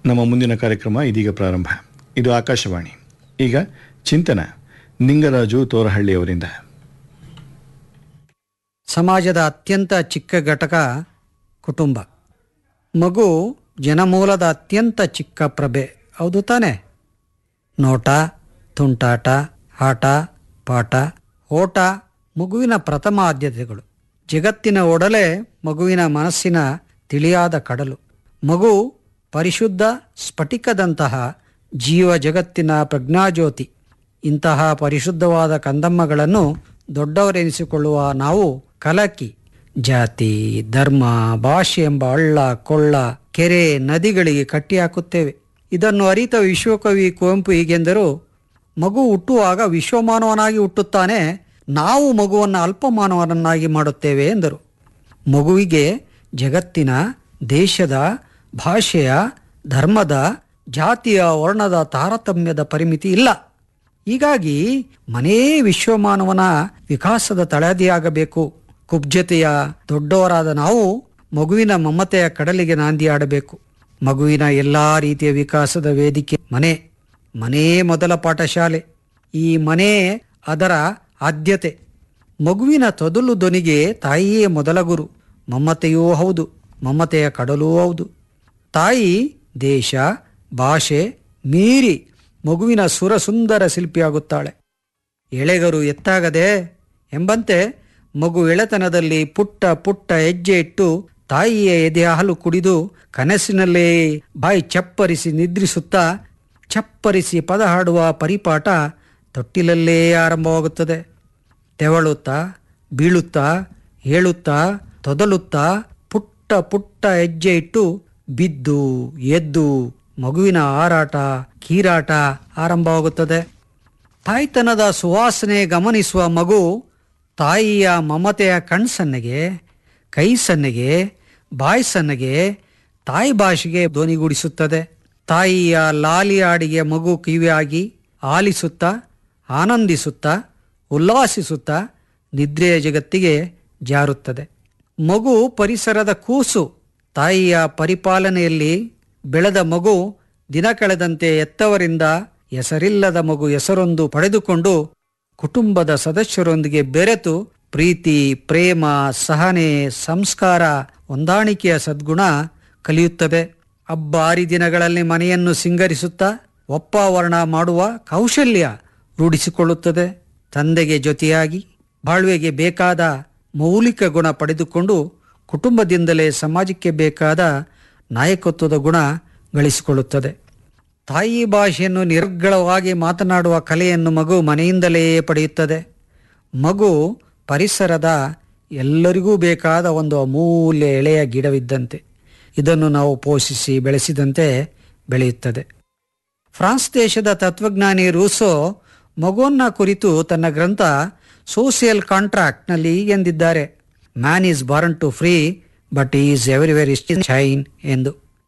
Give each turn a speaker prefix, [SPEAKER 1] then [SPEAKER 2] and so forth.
[SPEAKER 1] ನಮ್ಮ ಮುಂದಿನ ಕಾರ್ಯಕ್ರಮ ಇದೀಗ ಪ್ರಾರಂಭ ಇದು ಆಕಾಶವಾಣಿ ಈಗ ಚಿಂತನ ನಿಂಗರಾಜು ತೋರಹಳ್ಳಿಯವರಿಂದ
[SPEAKER 2] ಸಮಾಜದ ಅತ್ಯಂತ ಚಿಕ್ಕ ಘಟಕ ಕುಟುಂಬ ಮಗು ಜನಮೂಲದ ಅತ್ಯಂತ ಚಿಕ್ಕ ಪ್ರಭೆ ಹೌದು ತಾನೆ ನೋಟ ತುಂಟಾಟ ಆಟ ಪಾಠ ಓಟ ಮಗುವಿನ ಪ್ರಥಮ ಆದ್ಯತೆಗಳು ಜಗತ್ತಿನ ಒಡಲೆ ಮಗುವಿನ ಮನಸ್ಸಿನ ತಿಳಿಯಾದ ಕಡಲು ಮಗು ಪರಿಶುದ್ಧ ಸ್ಫಟಿಕದಂತಹ ಜೀವ ಜಗತ್ತಿನ ಪ್ರಜ್ಞಾಜ್ಯೋತಿ ಇಂತಹ ಪರಿಶುದ್ಧವಾದ ಕಂದಮ್ಮಗಳನ್ನು ದೊಡ್ಡವರೆನಿಸಿಕೊಳ್ಳುವ ನಾವು ಕಲಕಿ ಜಾತಿ ಧರ್ಮ ಭಾಷೆ ಎಂಬ ಹಳ್ಳ ಕೊಳ್ಳ ಕೆರೆ ನದಿಗಳಿಗೆ ಕಟ್ಟಿ ಹಾಕುತ್ತೇವೆ ಇದನ್ನು ಅರಿತ ವಿಶ್ವಕವಿ ಕುವೆಂಪು ಹೀಗೆಂದರು ಮಗು ಹುಟ್ಟುವಾಗ ವಿಶ್ವಮಾನವನಾಗಿ ಹುಟ್ಟುತ್ತಾನೆ ನಾವು ಮಗುವನ್ನು ಅಲ್ಪಮಾನವನನ್ನಾಗಿ ಮಾಡುತ್ತೇವೆ ಎಂದರು ಮಗುವಿಗೆ ಜಗತ್ತಿನ ದೇಶದ ಭಾಷೆಯ ಧರ್ಮದ ಜಾತಿಯ ವರ್ಣದ ತಾರತಮ್ಯದ ಪರಿಮಿತಿ ಇಲ್ಲ ಹೀಗಾಗಿ ಮನೇ ವಿಶ್ವಮಾನವನ ವಿಕಾಸದ ತಳಹದಿಯಾಗಬೇಕು ಕುಬ್ಜತೆಯ ದೊಡ್ಡವರಾದ ನಾವು ಮಗುವಿನ ಮಮತೆಯ ಕಡಲಿಗೆ ನಾಂದಿ ಆಡಬೇಕು ಮಗುವಿನ ಎಲ್ಲ ರೀತಿಯ ವಿಕಾಸದ ವೇದಿಕೆ ಮನೆ ಮನೇ ಮೊದಲ ಪಾಠಶಾಲೆ ಈ ಮನೆ ಅದರ ಆದ್ಯತೆ ಮಗುವಿನ ತೊದಲು ಧ್ವನಿಗೆ ತಾಯಿಯೇ ಮೊದಲ ಗುರು ಮಮತೆಯೂ ಹೌದು ಮಮತೆಯ ಕಡಲೂ ಹೌದು ತಾಯಿ ದೇಶ ಭಾಷೆ ಮೀರಿ ಮಗುವಿನ ಸುರಸುಂದರ ಶಿಲ್ಪಿಯಾಗುತ್ತಾಳೆ ಎಳೆಗರು ಎತ್ತಾಗದೆ ಎಂಬಂತೆ ಮಗು ಎಳೆತನದಲ್ಲಿ ಪುಟ್ಟ ಪುಟ್ಟ ಹೆಜ್ಜೆ ಇಟ್ಟು ತಾಯಿಯ ಎದೆ ಹಾಲು ಕುಡಿದು ಕನಸಿನಲ್ಲೇ ಬಾಯಿ ಚಪ್ಪರಿಸಿ ನಿದ್ರಿಸುತ್ತಾ ಚಪ್ಪರಿಸಿ ಪದ ಹಾಡುವ ಪರಿಪಾಠ ತೊಟ್ಟಿಲಲ್ಲೇ ಆರಂಭವಾಗುತ್ತದೆ ತೆವಳುತ್ತಾ ಬೀಳುತ್ತಾ ಹೇಳುತ್ತಾ ತೊದಲುತ್ತಾ ಪುಟ್ಟ ಪುಟ್ಟ ಹೆಜ್ಜೆ ಇಟ್ಟು ಬಿದ್ದು ಎದ್ದು ಮಗುವಿನ ಹಾರಾಟ ಕೀರಾಟ ಆರಂಭವಾಗುತ್ತದೆ ತಾಯ್ತನದ ಸುವಾಸನೆ ಗಮನಿಸುವ ಮಗು ತಾಯಿಯ ಮಮತೆಯ ಕಣ್ಸನ್ನೆಗೆ ಕೈ ಸನ್ನೆಗೆ ಬಾಯಿ ಸನ್ನೆಗೆ ತಾಯಿ ಭಾಷೆಗೆ ಧ್ವನಿಗೂಡಿಸುತ್ತದೆ ತಾಯಿಯ ಲಾಲಿ ಹಾಡಿಗೆ ಮಗು ಕಿವಿಯಾಗಿ ಆಲಿಸುತ್ತಾ ಆನಂದಿಸುತ್ತಾ ಉಲ್ಲಾಸಿಸುತ್ತಾ ನಿದ್ರೆಯ ಜಗತ್ತಿಗೆ ಜಾರುತ್ತದೆ ಮಗು ಪರಿಸರದ ಕೂಸು ತಾಯಿಯ ಪರಿಪಾಲನೆಯಲ್ಲಿ ಬೆಳೆದ ಮಗು ದಿನ ಕಳೆದಂತೆ ಎತ್ತವರಿಂದ ಹೆಸರಿಲ್ಲದ ಮಗು ಹೆಸರೊಂದು ಪಡೆದುಕೊಂಡು ಕುಟುಂಬದ ಸದಸ್ಯರೊಂದಿಗೆ ಬೆರೆತು ಪ್ರೀತಿ ಪ್ರೇಮ ಸಹನೆ ಸಂಸ್ಕಾರ ಹೊಂದಾಣಿಕೆಯ ಸದ್ಗುಣ ಕಲಿಯುತ್ತದೆ ಹಬ್ಬ ಹರಿದಿನಗಳಲ್ಲಿ ಮನೆಯನ್ನು ಸಿಂಗರಿಸುತ್ತಾ ಒಪ್ಪಾವರಣ ಮಾಡುವ ಕೌಶಲ್ಯ ರೂಢಿಸಿಕೊಳ್ಳುತ್ತದೆ ತಂದೆಗೆ ಜೊತೆಯಾಗಿ ಬಾಳ್ವೆಗೆ ಬೇಕಾದ ಮೌಲಿಕ ಗುಣ ಪಡೆದುಕೊಂಡು ಕುಟುಂಬದಿಂದಲೇ ಸಮಾಜಕ್ಕೆ ಬೇಕಾದ ನಾಯಕತ್ವದ ಗುಣ ಗಳಿಸಿಕೊಳ್ಳುತ್ತದೆ ತಾಯಿ ಭಾಷೆಯನ್ನು ನಿರ್ಗಳವಾಗಿ ಮಾತನಾಡುವ ಕಲೆಯನ್ನು ಮಗು ಮನೆಯಿಂದಲೇ ಪಡೆಯುತ್ತದೆ ಮಗು ಪರಿಸರದ ಎಲ್ಲರಿಗೂ ಬೇಕಾದ ಒಂದು ಅಮೂಲ್ಯ ಎಳೆಯ ಗಿಡವಿದ್ದಂತೆ ಇದನ್ನು ನಾವು ಪೋಷಿಸಿ ಬೆಳೆಸಿದಂತೆ ಬೆಳೆಯುತ್ತದೆ ಫ್ರಾನ್ಸ್ ದೇಶದ ತತ್ವಜ್ಞಾನಿ ರೂಸೋ ಮಗುವನ್ನ ಕುರಿತು ತನ್ನ ಗ್ರಂಥ ಸೋಷಿಯಲ್ ಕಾಂಟ್ರಾಕ್ಟ್ನಲ್ಲಿ ಎಂದಿದ್ದಾರೆ man is born to free but is everywhere is shine ಎಂದು